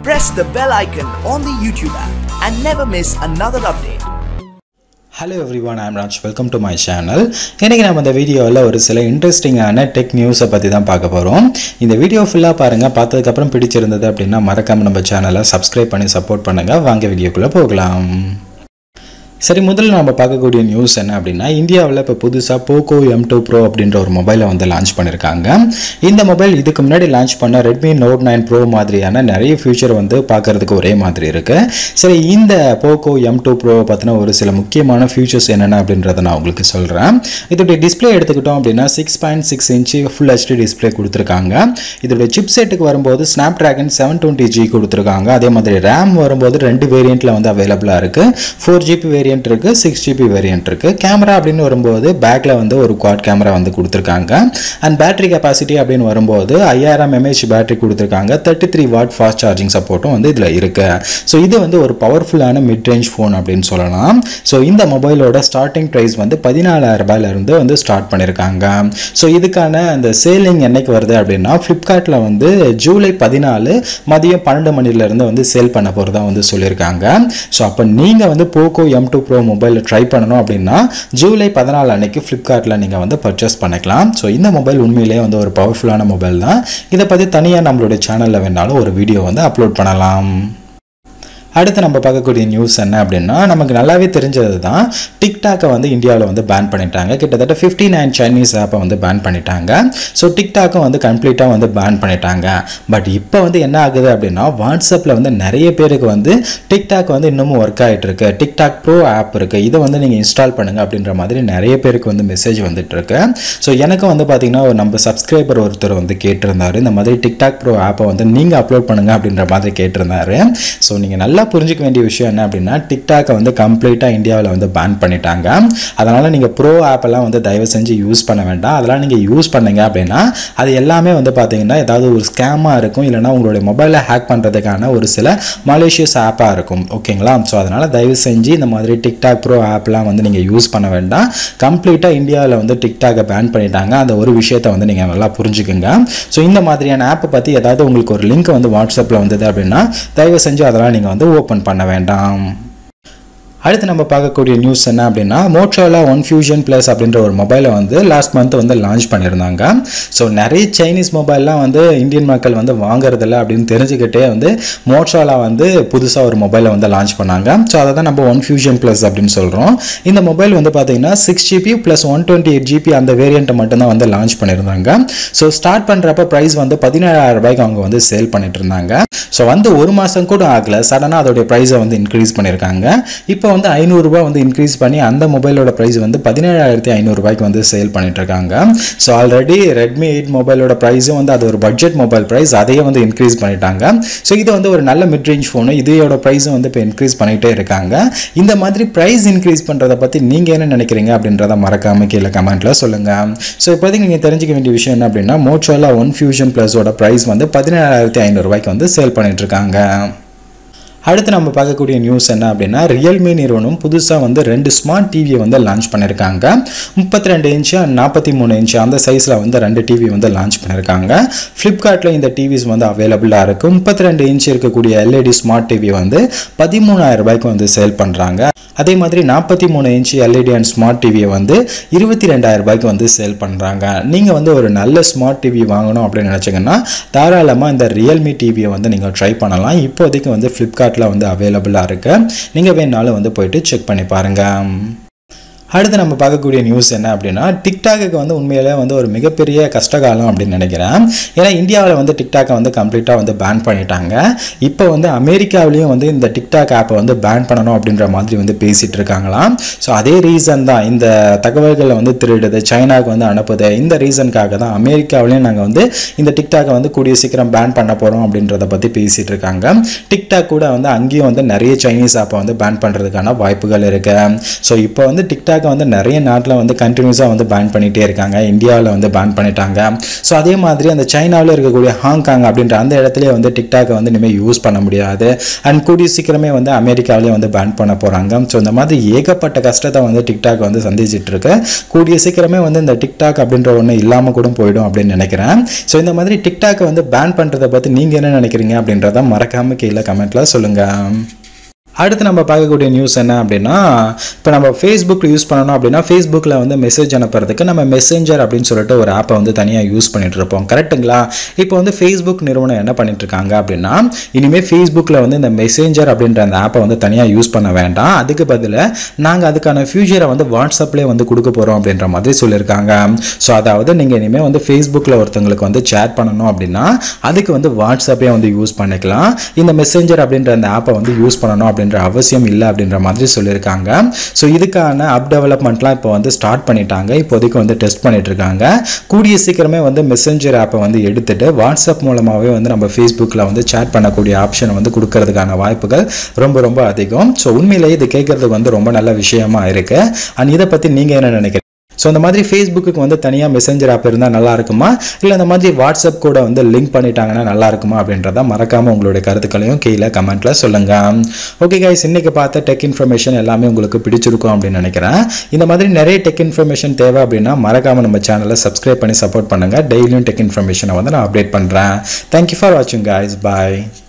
press the bell icon on the YouTube app and never miss another update. Hello everyone I'm Raj welcome to my channel இன்றைக்கி நம்ம இந்த வீடியோவில் ஒரு சில இன்ட்ரெஸ்டிங்கான டெக் நியூஸை பற்றி தான் பார்க்க போகிறோம் இந்த வீடியோ ஃபுல்லாக பாருங்கள் பார்த்ததுக்கப்புறம் பிடிச்சிருந்தது அப்படின்னா மறக்காமல் நம்ம சேனலை சப்ஸ்கிரைப் பண்ணி சப்போர்ட் பண்ணுங்கள் வாங்க வீடியோக்குள்ளே போகலாம் சரி முதல்ல நம்ம பார்க்கக்கூடிய நியூஸ் என்ன அப்படின்னா இந்தியாவில் இப்போ புதுசாக போக்கோ எம் டூ ப்ரோ அப்படின்ற ஒரு மொபைலை வந்து லான்ச் பண்ணியிருக்காங்க இந்த மொபைல் இதுக்கு முன்னாடி லான்ச் பண்ண ரெட்மி நோட் நைன் ப்ரோ மாதிரியான நிறைய ஃபியூச்சர் வந்து பார்க்கறதுக்கு ஒரே மாதிரி இருக்கு சரி இந்த போக்கோ எம் டூ ப்ரோ பற்றின ஒரு சில முக்கியமான ஃபியூச்சர்ஸ் என்னென்ன அப்படின்றத நான் உங்களுக்கு சொல்கிறேன் இதோடைய டிஸ்பிளே எடுத்துக்கிட்டோம் அப்படின்னா six point six inch full HD display கொடுத்துருக்காங்க இதோடைய சிப் செட்டுக்கு வரும்போது Snapdragon seven twenty G கொடுத்துருக்காங்க அதே மாதிரி ரேம் வரும்போது ரெண்டு வேரியண்ட்டில் வந்து அவைலபிளாக இருக்குது ஃபோர் ஜிபி வேரியன்ட் இருக்கு சிக்ஸ் ஜிபி வேரியன்ட் இருக்கு கேமரா அப்படின்னு வரும்போது பேக்ல வந்து ஒரு குவாட் கேமரா வந்து கொடுத்துருக்காங்க அண்ட் பேட்டரி கெப்பாசிட்டி அப்படின்னு வரும்போது ஐயாயிரம் எம்ஏஹெச் பேட்டரி கொடுத்துருக்காங்க thirty three watt fast charging சப்போர்ட்டும் வந்து இதில் இருக்கு ஸோ இது வந்து ஒரு பவர்ஃபுல்லான மிட் ரேஞ்ச் ஃபோன் அப்படின்னு சொல்லலாம் ஸோ இந்த மொபைலோட ஸ்டார்டிங் ப்ரைஸ் வந்து பதினாலாயிரம் ரூபாயிலிருந்து வந்து ஸ்டார்ட் பண்ணியிருக்காங்க ஸோ இதுக்கான அந்த சேலிங் என்னைக்கு வருது அப்படின்னா ஃப்ளிப்கார்ட்டில் வந்து ஜூலை பதினாலு மதியம் பன்னெண்டு மணிலேருந்து வந்து சேல் பண்ண போகிறதா வந்து சொல்லியிருக்காங்க ஸோ அப்போ நீங்கள் வந்து போக்கோ எம் டூ ப்ரோ மொபைலில் ட்ரை பண்ணணும் அப்படின்னா ஜூலை பதினாலு அன்னைக்கு ஃப்ளிப்கார்ட்டில் நீங்கள் வந்து பர்ச்சேஸ் பண்ணிக்கலாம் ஸோ இந்த மொபைல் உண்மையிலேயே வந்து ஒரு பவர்ஃபுல்லான மொபைல் தான் இதை பற்றி தனியாக நம்மளுடைய சேனலில் வேணாலும் ஒரு வீடியோ வந்து அப்லோட் பண்ணலாம் அடுத்து நம்ம பார்க்கக்கூடிய நியூஸ் என்ன அப்படின்னா நமக்கு நல்லாவே தெரிஞ்சது தான் டிக்டாக்கை வந்து இந்தியாவில் வந்து பேன் பண்ணிட்டாங்க கிட்டத்தட்ட ஃபிஃப்டி நைன் சைனீஸ் ஆப்பை வந்து பேன் பண்ணிட்டாங்க ஸோ டிக்டாக்கும் வந்து கம்ப்ளீட்டாக வந்து பேன் பண்ணிட்டாங்க பட் இப்போ வந்து என்ன ஆகுது அப்படின்னா வாட்ஸ்அப்பில் வந்து நிறைய பேருக்கு வந்து டிக்டாக் வந்து இன்னமும் ஒர்க் ஆகிட்டு இருக்கு டிக்டாக் ப்ரோ ஆப் இருக்குது இதை வந்து நீங்கள் இன்ஸ்டால் பண்ணுங்க அப்படின்ற மாதிரி நிறைய பேருக்கு வந்து மெசேஜ் வந்துட்டு இருக்கு ஸோ எனக்கும் வந்து பார்த்தீங்கன்னா ஒரு நம்ம சப்ஸ்கிரைபர் ஒருத்தர் வந்து கேட்டிருந்தாரு இந்த மாதிரி டிக்டாக் ப்ரோ ஆப்பை வந்து நீங்கள் அப்லோட் பண்ணுங்க அப்படின்ற மாதிரி கேட்டிருந்தாரு ஸோ நீங்கள் நல்லா புரிஞ்சுக்க வேண்டிய விஷயம் என்ன அப்படின்னா டிக்டாக்கை வந்து கம்ப்ளீட்டாக இந்தியாவில் வந்து பேன் பண்ணிட்டாங்க அதனால் நீங்கள் ப்ரோ ஆப்பெல்லாம் வந்து தயவு செஞ்சு யூஸ் பண்ண வேண்டாம் அதெல்லாம் நீங்கள் யூஸ் பண்ணீங்க அப்படின்னா அது எல்லாமே வந்து பார்த்தீங்கன்னா ஏதாவது ஒரு ஸ்கேமாக இருக்கும் இல்லைனா உங்களுடைய மொபைலை ஹேக் பண்ணுறதுக்கான ஒரு சில மலேசியஸ் ஆப்பாக இருக்கும் ஓகேங்களா ஸோ அதனால் தயவு செஞ்சு இந்த மாதிரி டிக்டாக் ப்ரோ ஆப்லாம் வந்து நீங்கள் யூஸ் பண்ண வேண்டாம் கம்ப்ளீட்டாக இந்தியாவில் வந்து டிக்டாக்கை பேன் பண்ணிட்டாங்க அந்த ஒரு விஷயத்தை வந்து நீங்கள் நல்லா புரிஞ்சுக்குங்க ஸோ இந்த மாதிரியான ஆப்பை பற்றி ஏதாவது உங்களுக்கு ஒரு லிங்க் வந்து வாட்ஸ்அப்பில் வந்தது அப்படின்னா தயவு செஞ்சு அதெல்லாம் நீங்கள் வந்து ஓப்பன் பண்ண வேண்டாம் அடுத்து நம்ம பார்க்கக்கூடிய நியூஸ் என்ன அப்படின்னா மோட்ரோலா ஒன் ஃபியூஷன் ப்ளஸ் அப்படின்ற ஒரு மொபைலை வந்து லாஸ்ட் மந்த் வந்து லான்ச் பண்ணியிருந்தாங்க ஸோ நிறைய சைனீஸ் மொபைல்லாம் வந்து இந்தியன் மக்கள் வந்து வாங்குறதில்ல அப்படின்னு தெரிஞ்சுக்கிட்டே வந்து மோட்ரோலா வந்து புதுசாக ஒரு மொபைலை வந்து லான்ச் பண்ணாங்க ஸோ அதை தான் நம்ம ஒன் ஃபியூஷன் ப்ளஸ் அப்படின்னு சொல்கிறோம் இந்த மொபைல் வந்து பார்த்தீங்கன்னா six GB plus one twenty eight GB அந்த வேரியண்ட்டை மட்டும்தான் வந்து லான்ச் பண்ணியிருந்தாங்க ஸோ ஸ்டார்ட் பண்ணுறப்ப ப்ரைஸ் வந்து பதினேழாயிரம் ரூபாய்க்கு அவங்க வந்து சேல் பண்ணிட்டு இருந்தாங்க ஸோ வந்து ஒரு மாதம் கூட ஆகல சடனாக அதோடைய ப்ரைஸை வந்து இன்க்ரீஸ் பண்ணியிருக்காங்க இப்போ வந்து ஐநூறுரூபா வந்து இன்க்ரீஸ் பண்ணி அந்த மொபைலோட ப்ரைஸ் வந்து பதினேழாயிரத்தி ஐநூறுரூபாய்க்கு வந்து சேல் பண்ணிட்டு இருக்காங்க ஸோ ஆல்ரெடி ரெட்மி எயிட் மொபைலோட ப்ரைஸும் வந்து அது ஒரு பட்ஜெட் மொபைல் ப்ரைஸ் அதையே வந்து இன்க்ரீஸ் பண்ணிட்டாங்க ஸோ இது வந்து ஒரு நல்ல மிட் ரேஞ்ச் ஃபோனு இதையோட ப்ரைஸும் வந்து இப்போ இன்க்ரீஸ் பண்ணிகிட்டே இருக்காங்க இந்த மாதிரி ப்ரைஸ் இன்க்ரீஸ் பண்ணுறதை பற்றி நீங்கள் என்ன நினைக்கிறீங்க அப்படின்றத மறக்காம கீழே கமெண்ட்டில் சொல்லுங்கள் ஸோ இப்போதைக்கு நீங்கள் தெரிஞ்சுக்க வேண்டிய விஷயம் என்ன அப்படின்னா மோட்ரோலா ஒன் ஃபியூஷன் ப்ளஸோட ப்ரைஸ் வந்து பதினேழாயிரத்தி ஐநூறுரூவாய்க்கு வந்து சேல் பண்ணிட்டு இருக்காங்க அடுத்து நம்ம பார்க்கக்கூடிய நியூஸ் என்ன அப்படின்னா ரியல்மி நிறுவனம் புதுசாக வந்து ரெண்டு ஸ்மார்ட் டிவியை வந்து லான்ச் பண்ணியிருக்காங்க முப்பத்தி ரெண்டு இன்ச்சு அண்ட் நாற்பத்தி மூணு இன்ச்சு அந்த சைஸில் வந்து ரெண்டு டிவி வந்து லான்ச் பண்ணியிருக்காங்க ஃப்ளிப்கார்ட்டில் இந்த டிவிஸ் வந்து அவைலபிளாக இருக்குது முப்பத்தி ரெண்டு இன்ச் இருக்கக்கூடிய எல்இடி ஸ்மார்ட் டிவி வந்து பதிமூணாயிரம் ரூபாய்க்கு வந்து சேல் பண்ணுறாங்க அதே மாதிரி நாற்பத்தி மூணு இன்ச்சு எல்இடி அண்ட் ஸ்மார்ட் டிவியை வந்து இருபத்தி ரெண்டாயிரம் ரூபாய்க்கு வந்து சேல் பண்ணுறாங்க நீங்கள் வந்து ஒரு நல்ல ஸ்மார்ட் டிவி வாங்கணும் அப்படின்னு நினச்சிங்கன்னா தாராளமாக இந்த ரியல்மி டிவியை வந்து நீங்கள் ட்ரை பண்ணலாம் இப்போதைக்கு வந்து ஃப்ளிப்கார்ட்டில் வந்து அவைலபிளாக இருக்கு நீங்கள் வேணாலும் வந்து போயிட்டு செக் பண்ணி பாருங்கள் அடுத்து நம்ம பார்க்கக்கூடிய நியூஸ் என்ன அப்படின்னா டிக்டாக்கு வந்து உண்மையிலே வந்து ஒரு மிகப்பெரிய கஷ்டகாலம் அப்படின்னு நினைக்கிறேன் ஏன்னா இந்தியாவில் வந்து டிக்டாக்கை வந்து கம்ப்ளீட்டாக வந்து பேன் பண்ணிட்டாங்க இப்போ வந்து அமெரிக்காவிலையும் வந்து இந்த டிக்டாக் ஆப்பை வந்து பேன் பண்ணணும் அப்படின்ற மாதிரி வந்து பேசிகிட்டு இருக்காங்களாம் ஸோ அதே ரீசன் தான் இந்த தகவல்களை வந்து திருடுது சைனாவுக்கு வந்து அனுப்புது இந்த ரீசனுக்காக தான் அமெரிக்காவிலையும் நாங்கள் வந்து இந்த டிக்டாக்கை வந்து கூடிய சீக்கிரம் பேன் பண்ண போகிறோம் அப்படின்றத பற்றி பேசிகிட்டு இருக்காங்க டிக்டாக் கூட வந்து அங்கேயும் வந்து நிறைய சைனீஸ் ஆப்பை வந்து பேன் பண்ணுறதுக்கான வாய்ப்புகள் இருக்கு ஸோ இப்போ வந்து டிக்டாக் டிக்டாக்கை வந்து நிறைய நாட்டில் வந்து கண்டினியூஸாக வந்து பேன் பண்ணிகிட்டே இருக்காங்க இந்தியாவில் வந்து பேன் பண்ணிட்டாங்க ஸோ அதே மாதிரி அந்த சைனாவில் இருக்கக்கூடிய ஹாங்காங் அப்படின்ற அந்த இடத்துலயே வந்து டிக்டாக்கை வந்து இனிமேல் யூஸ் பண்ண முடியாது அண்ட் கூடிய சீக்கிரமே வந்து அமெரிக்காவிலேயே வந்து பேன் பண்ண போகிறாங்க ஸோ இந்த மாதிரி ஏகப்பட்ட கஷ்டத்தை வந்து டிக்டாக் வந்து சந்திச்சிட்டு இருக்கு கூடிய சீக்கிரமே வந்து இந்த டிக்டாக் அப்படின்ற ஒன்று இல்லாமல் கூட போயிடும் அப்படின்னு நினைக்கிறேன் ஸோ இந்த மாதிரி டிக்டாக்கை வந்து பேன் பண்ணுறதை பற்றி நீங்கள் என்ன நினைக்கிறீங்க அப்படின்றத மறக்காமல் கீழே கமெண்ட்டில் சொல்லுங்கள் அடுத்து நம்ம பார்க்கக்கூடிய நியூஸ் என்ன அப்படின்னா இப்போ நம்ம ஃபேஸ்புக் யூஸ் பண்ணணும் அப்படின்னா ஃபேஸ்புக்கில் வந்து மெசேஜ் அனுப்புறதுக்கு நம்ம மெசேஞ்சர் அப்படின்னு சொல்லிட்டு ஒரு ஆப்பை வந்து தனியாக யூஸ் பண்ணிட்டு இருப்போம் கரெக்ட்டுங்களா இப்போ வந்து ஃபேஸ்புக் நிறுவனம் என்ன பண்ணிட்டு இருக்காங்க அப்படின்னா இனிமேல் ஃபேஸ்புக்கில் வந்து இந்த மெசேஞ்சர் அப்படின்ற அந்த ஆப்பை வந்து தனியாக யூஸ் பண்ண வேண்டாம் அதுக்கு பதிலாக நாங்கள் அதுக்கான ஃபியூச்சரை வந்து வாட்ஸ்அப்லேயே வந்து கொடுக்க போகிறோம் அப்படின்ற மாதிரி சொல்லியிருக்காங்க ஸோ அதாவது நீங்கள் இனிமேல் வந்து ஃபேஸ்புக்கில் ஒருத்தங்களுக்கு வந்து சேட் பண்ணணும் அப்படின்னா அதுக்கு வந்து வாட்ஸ்அப்பே வந்து யூஸ் பண்ணிக்கலாம் இந்த மெசேஞ்சர் அப்படின்ற அந்த ஆப்பை வந்து யூஸ் பண்ணணும் அப்படின்ற அவசியம் இல்லை அப்படின்ற மாதிரி சொல்லியிருக்காங்க ஸோ இதுக்கான அப் டெவலப்மெண்ட்லாம் இப்போ வந்து ஸ்டார்ட் பண்ணிட்டாங்க இப்போதைக்கு வந்து டெஸ்ட் பண்ணிட்டு இருக்காங்க கூடிய சீக்கிரமே வந்து மெசேஞ்சர் ஆப்பை வந்து எடுத்துட்டு வாட்ஸ்அப் மூலமாகவே வந்து நம்ம ஃபேஸ்புக்கில் வந்து சேட் பண்ணக்கூடிய ஆப்ஷனை வந்து கொடுக்கறதுக்கான வாய்ப்புகள் ரொம்ப ரொம்ப அதிகம் ஸோ உண்மையிலேயே இது கேட்கறதுக்கு வந்து ரொம்ப நல்ல விஷயமா இருக்கு அண்ட் இதை பற்றி நீங்கள் என்ன நினைக்கிறீங்க ஸோ இந்த மாதிரி ஃபேஸ்புக்கு வந்து தனியாக மெசேஞ்சர் ஆப் இருந்தால் நல்லா இருக்குமா இல்லை இந்த மாதிரி வாட்ஸ்அப் கூட வந்து லிங்க் பண்ணிட்டாங்கன்னா நல்லா இருக்குமா அப்படின்றத மறக்காமல் உங்களுடைய கருத்துக்களையும் கீழே கமெண்ட்ல சொல்லுங்க ஓகே கைஸ் இன்னைக்கு பார்த்த டெக் இன்ஃபர்மேஷன் எல்லாமே உங்களுக்கு பிடிச்சிருக்கும் அப்படின்னு நினைக்கிறேன் இந்த மாதிரி நிறைய டெக் இன்ஃபர்மேஷன் தேவை அப்படின்னா மறக்காமல் நம்ம சேனலை சப்ஸ்கிரைப் பண்ணி சப்போர்ட் பண்ணுங்க டெய்லியும் டெக் இன்ஃபர்மேஷனை வந்து நான் அப்டேட் பண்ணுறேன் தேங்க்யூ ஃபார் வாட்சிங் கைஸ் பாய்